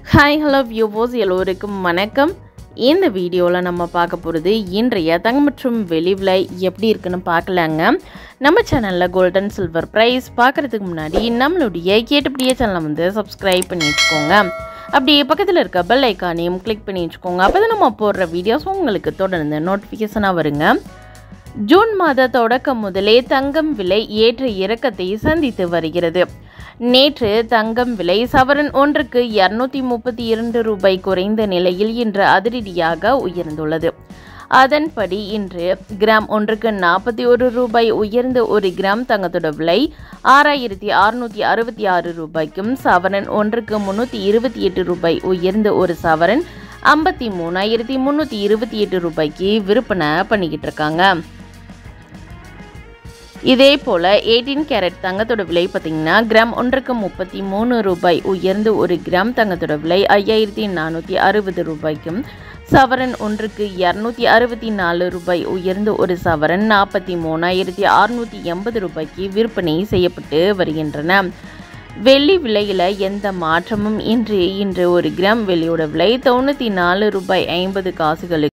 hi hello வியூவோஸ் எல்லோருக்கும் வணக்கம் இந்த வீடியோவில் நம்ம பார்க்க போகிறது இன்றைய தங்கம் மற்றும் வெளி விலை எப்படி இருக்குன்னு பார்க்கலாங்க நம்ம சேனலில் கோல்டன் சில்வர் ப்ரைஸ் பார்க்குறதுக்கு முன்னாடி நம்மளுடைய கேட்டுப்படியே சேனலை வந்து சப்ஸ்கிரைப் பண்ணி வச்சுக்கோங்க அப்படியே பக்கத்தில் இருக்க பெல் ஐக்கானையும் கிளிக் பண்ணி வச்சுக்கோங்க அப்போ தான் நம்ம போடுற வீடியோஸ் உங்களுக்கு தொடர்ந்து நோட்டிஃபிகேஷனாக வருங்க ஜூன் மாத தொடக்கம் முதலே தங்கம் விலை ஏற்ற இறக்கத்தை சந்தித்து வருகிறது நேற்று தங்கம் விலை சவரன் ஒன்றுக்கு இரநூத்தி முப்பத்தி இரண்டு ரூபாய் குறைந்த நிலையில் இன்று அதிரடியாக உயர்ந்துள்ளது அதன்படி இன்று கிராம் ஒன்றுக்கு நாற்பத்தி ஒரு ரூபாய் உயர்ந்த ஒரு கிராம் தங்கத்தோட விலை ஆறாயிரத்தி அறுநூற்றி அறுபத்தி ஆறு ரூபாய்க்கும் சவரன் ஒன்றுக்கு முந்நூற்றி இருபத்தி எட்டு ரூபாய் உயர்ந்த ஒரு சவரன் ஐம்பத்தி மூணாயிரத்தி முந்நூற்றி இருபத்தி எட்டு ரூபாய்க்கு விற்பனை பண்ணிக்கிட்டு இருக்காங்க இதே போல் எயிட்டீன் கேரட் தங்கத்தோட விலை பார்த்தீங்கன்னா கிராம் ஒன்றுக்கு முப்பத்தி மூணு ரூபாய் உயர்ந்து ஒரு கிராம் தங்கத்தோட விலை ஐயாயிரத்தி நானூற்றி அறுபது ரூபாய்க்கும் சவரன் ஒன்றுக்கு இரநூத்தி அறுபத்தி நாலு ரூபாய் உயர்ந்து ஒரு சவரன் நாற்பத்தி மூணாயிரத்தி அறுநூற்றி எண்பது ரூபாய்க்கு விற்பனை செய்யப்பட்டு வருகின்றன வெள்ளி விலையில் எந்த மாற்றமும் இன்றி இன்று ஒரு கிராம் வெள்ளியோட விலை தொண்ணூற்றி நாலு ரூபாய் ஐம்பது காசுகளுக்கு